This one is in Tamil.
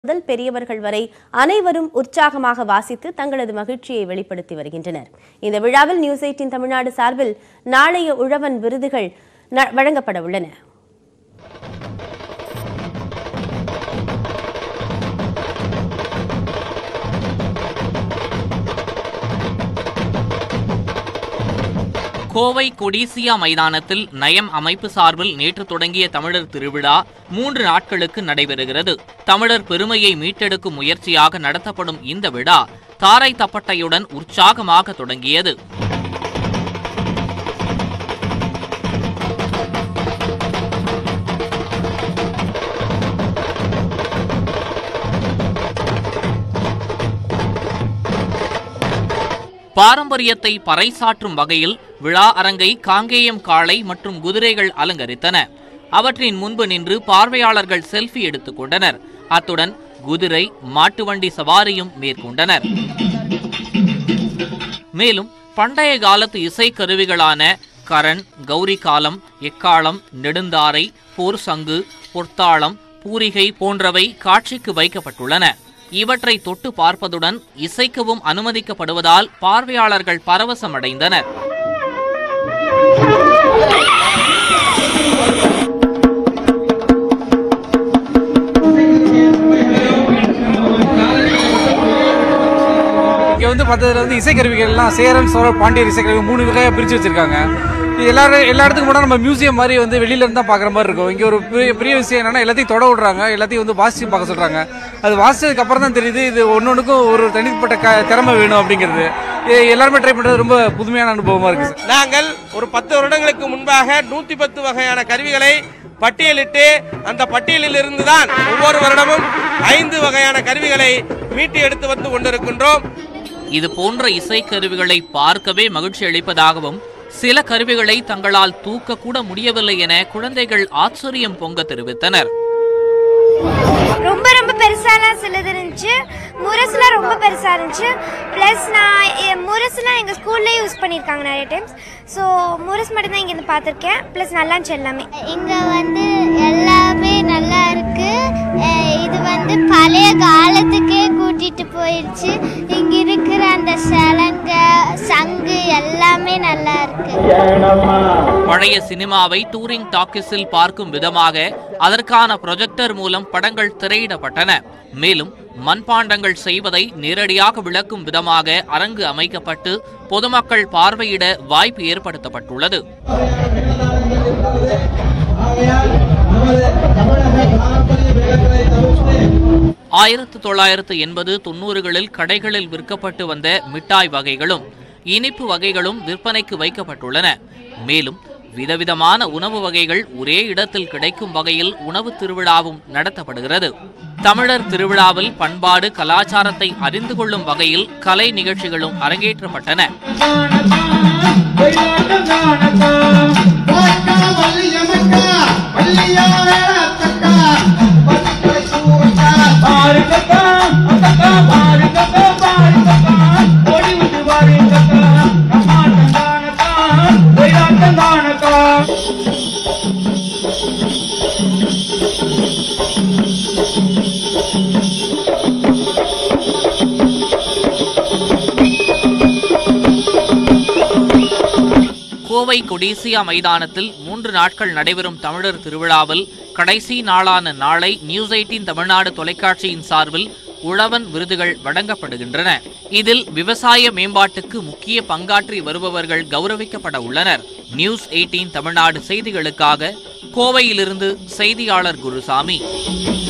முதல் பெரியவர்கள் வரை அனைவரும் உற்சாகமாக வாசித்து தங்களது மகிழ்ச்சியை வெளிப்படுத்தி வருகின்றனர் இந்த விழாவில் நியூஸ் எயிட்டின் தமிழ்நாடு சார்பில் நாளைய உழவன் விருதுகள் ந- வழங்கப்பட உள்ளன கோவை கொடிசியா மைதானத்தில் நயம் அமைப்பு சார்பில் நேற்று தொடங்கிய தமிழர் திருவிழா மூன்று நாட்களுக்கு நடைபெறுகிறது தமிழர் பெருமையை மீட்டெடுக்கும் முயற்சியாக நடத்தப்படும் இந்த விழா தாரை தப்பட்டையுடன் உற்சாகமாக தொடங்கியது பாரம்பரியத்தை பறைசாற்றும் வகையில் விழா அரங்கை காங்கேயம் காளை மற்றும் குதிரைகள் அலங்கரித்தன அவற்றின் முன்பு நின்று பார்வையாளர்கள் செல்ஃபி எடுத்துக் கொண்டனர் அத்துடன் குதிரை மாட்டு வண்டி சவாரியும் மேற்கொண்டனர் மேலும் பண்டைய காலத்து இசைக்கருவிகளான கரண் கௌரி காலம் எக்காளம் நெடுந்தாரை போர் சங்கு பொற்தாளம் பூரிகை போன்றவை காட்சிக்கு வைக்கப்பட்டுள்ளன இவற்றை தொட்டு பார்ப்பதுடன் இசைக்கவும் அனுமதிக்கப்படுவதால் பார்வையாளர்கள் பரவசமடைந்தனர் இங்கே வந்து பார்த்ததுல வந்து இசைக்கருவிகள்லாம் சேரன் சோழ பாண்டியர் இசைக்கருவி மூணு வகையாக பிரித்து வச்சிருக்காங்க இது எல்லாரும் எல்லா இடத்துக்கும் போனால் நம்ம மியூசியம் மாதிரி வந்து வெளியில இருந்து தான் பார்க்குற மாதிரி இருக்கும் இங்கே ஒரு பெரிய பெரிய விஷயம் என்னன்னா எல்லாத்தையும் தொட விடுறாங்க எல்லாத்தையும் வந்து வாசிச்சு பார்க்க சொல்கிறாங்க அது வாசிச்சதுக்கு அப்புறம் தான் தெரியுது இது ஒன்னொன்றுக்கும் ஒரு தனிப்பட்ட க திறமை வேணும் அப்படிங்கிறது இது எல்லாருமே ட்ரை பண்ணுறது ரொம்ப புதுமையான அனுபவமாக இருக்குது சார் நாங்கள் ஒரு பத்து வருடங்களுக்கு முன்பாக நூத்தி பத்து வகையான கருவிகளை பட்டியலிட்டு அந்த பட்டியலில் இருந்துதான் ஒவ்வொரு வருடமும் ஐந்து வகையான கருவிகளை மீட்டு எடுத்து வந்து கொண்டிருக்கின்றோம் இது போன்ற இசைக்கருவிகளை பார்க்கவே மகிழ்ச்சி அளிப்பதாகவும் சில கருவிகளை தங்களால் தூக்க கூட முடியவில்லை என குழந்தைகள் ஆச்சரியம் பொங்க தெரிவித்தனர் ரொம்ப ரொம்ப பெருசாலாம் சிலது இருந்துச்சு முரசுலாம் ரொம்ப பெருசாக இருந்துச்சு ப்ளஸ் நான் எ- முரசுலாம் எங்கள் ஸ்கூல்லே யூஸ் பண்ணியிருக்காங்க நிறைய டைம்ஸ் ஸோ முரசு மட்டும்தான் இங்கேருந்து பார்த்துருக்கேன் ப்ளஸ் நல்லா இருந்துச்சு எல்லாமே இங்க வந்து எல்லாமே நல்லா இருக்கு அஹ் இது வந்து பழைய காலத்துக்கே கூட்டிட்டு போயிடுச்சு இங்க இருக்கிற அந்த சலங்க சங்கு எல்லாமே நல்லா இருக்கு பழைய சினிமாவை டூரிங் டாக்கிஸில் பார்க்கும் விதமாக அதற்கான ப்ரொஜெக்டர் மூலம் படங்கள் திரையிடப்பட்டன மேலும் மண்பாண்டங்கள் செய்வதை நேரடியாக விளக்கும் விதமாக அரங்கு அமைக்கப்பட்டு பொதுமக்கள் பார்வையிட வாய்ப்பு ஏற்படுத்தப்பட்டுள்ளது ஆயிரத்து தொள்ளாயிரத்து எண்பது தொண்ணூறுகளில் கடைகளில் விற்கப்பட்டு வந்த மிட்டாய் வகைகளும் இனிப்பு வகைகளும் விற்பனைக்கு வைக்கப்பட்டுள்ளன மேலும் விதவிதமான உணவு வகைகள் ஒரே இடத்தில் கிடைக்கும் வகையில் உணவு திருவிழாவும் நடத்தப்படுகிறது தமிழர் திருவிழாவில் பண்பாடு கலாச்சாரத்தை அறிந்து கொள்ளும் வகையில் கலை நிகழ்ச்சிகளும் அரங்கேற்றப்பட்டன கோவை கொடிசியா மைதானத்தில் மூன்று நாட்கள் நடைபெறும் தமிழர் திருவிழாவில் கடைசி நாளான நாளை நியூஸ் எயிட்டின் தமிழ்நாடு தொலைக்காட்சியின் சார்பில் உழவன் விருதுகள் வழங்கப்படுகின்றன இதில் விவசாய மேம்பாட்டுக்கு முக்கிய பங்காற்றி வருபவர்கள் கௌரவிக்கப்பட உள்ளனர் நியூஸ் எயிட்டீன் தமிழ்நாடு செய்திகளுக்காக கோவையிலிருந்து செய்தியாளர் குருசாமி